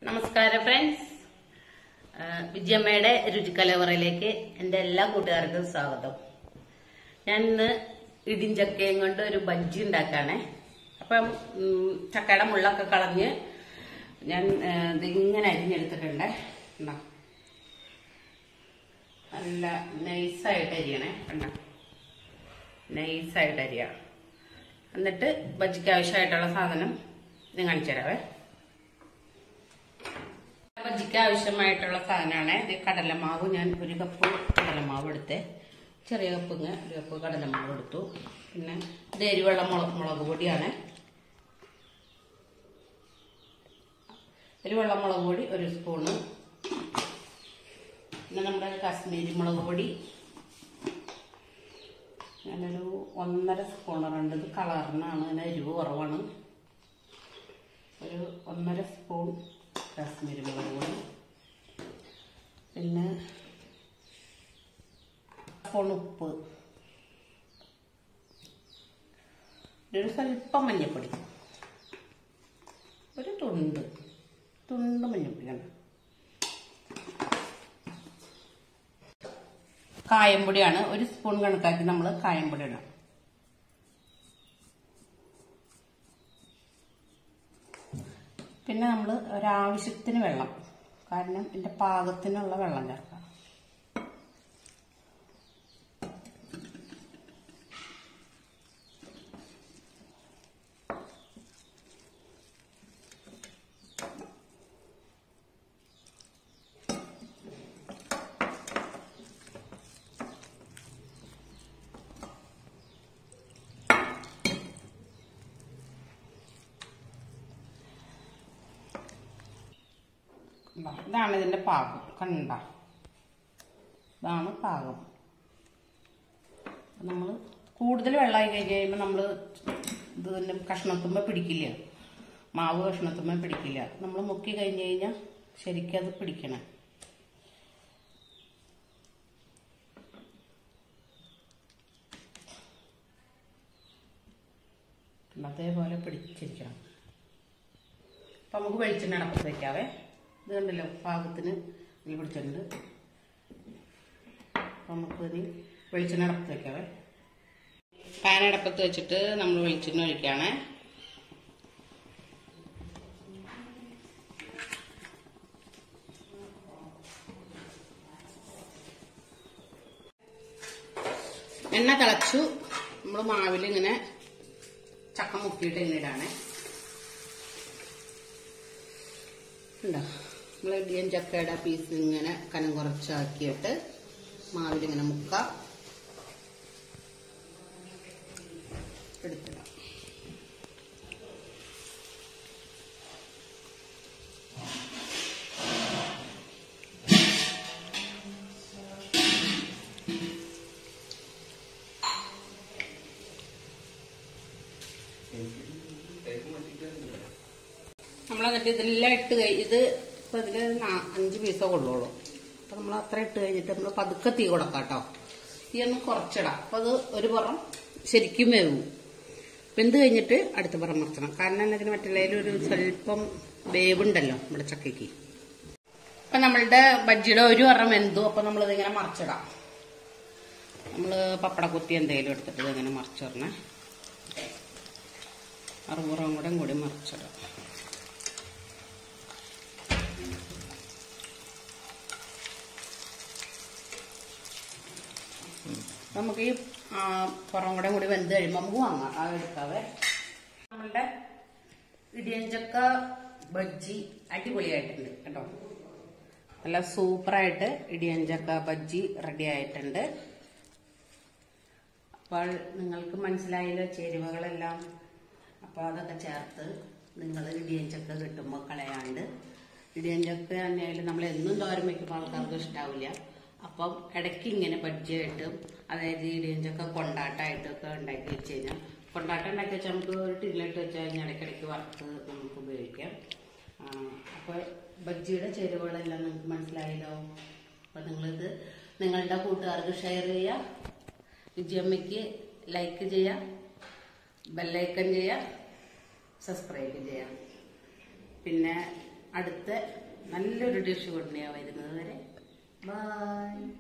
നമസ്കാരം ഫ്രണ്ട്സ് വിജയമ്മയുടെ രുചിക്കലവറയിലേക്ക് എൻ്റെ എല്ലാ കൂട്ടുകാർക്കും സ്വാഗതം ഞാൻ ഇന്ന് ഇടിഞ്ചക്കയും കൊണ്ട് ഒരു ബജ്ജി ഉണ്ടാക്കാണേ അപ്പം ഉം, ചക്കയുടെ മുള്ളൊക്കെ കളഞ്ഞ് ഞാൻ ആ, ഇത് ഇങ്ങനെ അരിഞ്ഞെടുത്തിട്ടുണ്ട് കണ്ടോ നല്ല നൈസായിട്ട് അരിയണേ കണ്ടോ നൈസായിട്ട് അരിയാം എന്നിട്ട് ബജ്ജിക്ക് ആവശ്യമായിട്ടുള്ള സാധനം ഞാൻ കാണിച്ചു തരാവേ ബജ്ജിക്ക് ആവശ്യമായിട്ടുള്ള സാധനമാണ് ഇത് കടലമാവ് ഞാൻ ഒരു കപ്പ് കടലമാവ് എടുത്ത് ചെറിയ കപ്പ് ഇങ്ങ് ഒരു കപ്പ് കടലമാവ് എടുത്തു പിന്നെ ഇത് എരിവെള്ള മുളക് മുളക് പൊടിയാണ് എരിവെള്ള മുളക് പൊടി ഒരു സ്പൂണ് പിന്നെ നമ്മുടെ കാശ്മീരി മുളക് പൊടി ഞാനൊരു ഒന്നര സ്പൂണറുണ്ട് ഇത് കളറിനാണ് അതിന് എരിവ് കുറവാണ് ഒരു ഒന്നര സ്പൂൺ കാശ്മീരി മുളക് പൊടി പിന്നെ സ്പൂൺ ഉപ്പ് ഒരു സ്വല്പം മഞ്ഞൾപ്പൊടി ഒരു തുണ്ട് തുണ്ട് മഞ്ഞൾപ്പൊടി കണ്ടോ കായംപൊടിയാണ് ഒരു സ്പൂൺ കണക്കാക്കി നമ്മൾ കായംപൊടി ഇടാം പിന്നെ നമ്മൾ ഒരാവശ്യത്തിന് വെള്ളം കാരണം ഇതിന്റെ പാകത്തിനുള്ള വെള്ളം ചേർക്കാം ഇതാ, ഇതാണ് ഇതിന്റെ പാകം കണ്ട ഇതാണ് പാകം നമ്മൾ കൂടുതൽ വെള്ളമായി കഴിഞ്ഞ് കഴിയുമ്പോൾ നമ്മൾ ഇത് തന്നെ കഷ്ണത്തുമ്പോൾ പിടിക്കില്ല മാവ് കഷ്ണത്തുമ്പോൾ പിടിക്കില്ല നമ്മൾ മുക്കി കഴിഞ്ഞ് കഴിഞ്ഞാൽ ശരിക്കും അത് പിടിക്കണം അതേപോലെ പിടിച്ചിരിക്കണം അപ്പം നമുക്ക് വെളിച്ചെണ്ണ അടപ്പത്ത് വെക്കാവേ ഇത് കണ്ടല്ലോ പാകത്തിന് നീ പിടിച്ചിട്ടുണ്ട് അപ്പം നമുക്ക് ഇനി വെളിച്ചെണ്ണ അടപ്പത്ത് വെക്കാവേ പാൻ അടപ്പത്ത് വെച്ചിട്ട് നമ്മൾ വെളിച്ചെണ്ണ ഒഴിക്കുകയാണേ എണ്ണ തിളച്ചു നമ്മൾ മാവിൽ ഇങ്ങനെ ചക്ക മുക്കിയിട്ട് ഇങ്ങനെ ഇടാണേ ഉണ്ടോ നമ്മൾ ഇടിയൻ ചക്കയുടെ പീസ് ഇങ്ങനെ കനം കുറച്ചാക്കിയിട്ട് മാവിലിങ്ങനെ മുക്കാം എടുത്തിടാം നമ്മൾ എന്നിട്ട് ഇതെല്ലാം ഇട്ട് കഴിഞ്ഞ് ഇത് ഇപ്പൊ ഇതില് നാ- അഞ്ച് പീസേ കൊള്ളുള്ളൂ അപ്പൊ നമ്മൾ അത്ര ഇട്ട് കഴിഞ്ഞിട്ട് നമ്മൾ പതുക്കെ തീ കൊടുക്കാം കേട്ടോ തീ ഒന്ന് കുറച്ചിടാം അപ്പൊ അത് ഒരു പുറം ശരിക്കും വേവും വെന്ത് കഴിഞ്ഞിട്ട് അടുത്ത പുറം മറച്ചണം കാരണം എന്നതിന് മറ്റുള്ളതിൽ ഒരു സ്വല്പം വേവുണ്ടല്ലോ നമ്മുടെ ചക്കയ്ക്ക് അപ്പൊ നമ്മളുടെ ബജ്ജിയുടെ ഒരു പുറം വെന്തു അപ്പൊ നമ്മളിതിങ്ങനെ മറിച്ചിടാം നമ്മള് പപ്പടക്കുത്തി എന്തെങ്കിലും എടുത്തിട്ട് ഇതിങ്ങനെ മറിച്ചിടണേ അറുപുറം കൂടെ കൂടി മറിച്ചിടാം നമുക്ക് ഈ ആ, പുറം കൂടെ കൂടി വെന്ത് കഴിയുമ്പോൾ നമുക്ക് വാങ്ങാം അത് എടുക്കാവേ നമ്മളുടെ ഇടിയഞ്ചക്ക ബജ്ജി അടിപൊളിയായിട്ടുണ്ട് കേട്ടോ നല്ല സൂപ്പറായിട്ട് ഇടിയഞ്ചക്ക ബജ്ജി റെഡി ആയിട്ടുണ്ട് അപ്പോൾ നിങ്ങൾക്ക് മനസ്സിലായല്ലോ ചേരുവകളെല്ലാം അപ്പോൾ അതൊക്കെ ചേർത്ത് നിങ്ങൾ ഇടിയഞ്ചക്ക കിട്ടുമ്പോൾ കളയാണ്ട് ഇടിയഞ്ചക്ക തന്നെയായാലും നമ്മൾ എന്നും തോരൻ വയ്ക്കുമ്പോൾ ആൾക്കാർക്ക് ഇഷ്ടാവില്ല അപ്പം ഇടയ്ക്ക് ഇങ്ങനെ ബജ്ജിയായിട്ടും അതായത് ഇടിയഞ്ചക്ക കൊണ്ടാട്ടമായിട്ടൊക്കെ ഉണ്ടാക്കി വെച്ച് കഴിഞ്ഞാൽ കൊണ്ടാട്ടം ഉണ്ടാക്കി വെച്ചാൽ നമുക്ക് ഒരു ടിന്നിലിട്ട് വെച്ച് കഴിഞ്ഞാൽ ഇടയ്ക്കിടയ്ക്ക് വറുത്ത് നമുക്ക് ഉപയോഗിക്കാം ആ, അപ്പോൾ ബജ്ജിയുടെ ചേരുവകളെല്ലാം നിങ്ങൾക്ക് മനസ്സിലായല്ലോ അപ്പോൾ നിങ്ങളിത് നിങ്ങളുടെ കൂട്ടുകാർക്ക് ഷെയർ ചെയ്യുക വിജയമ്മയ്ക്ക് ലൈക്ക് ചെയ്യുക ബെല്ലൈക്കൺ ചെയ്യുക സബ്സ്ക്രൈബ് ചെയ്യുക പിന്നെ അടുത്ത നല്ലൊരു ഡിഷ് കൊണ്ടുവരുന്നത് വരെ ബൈ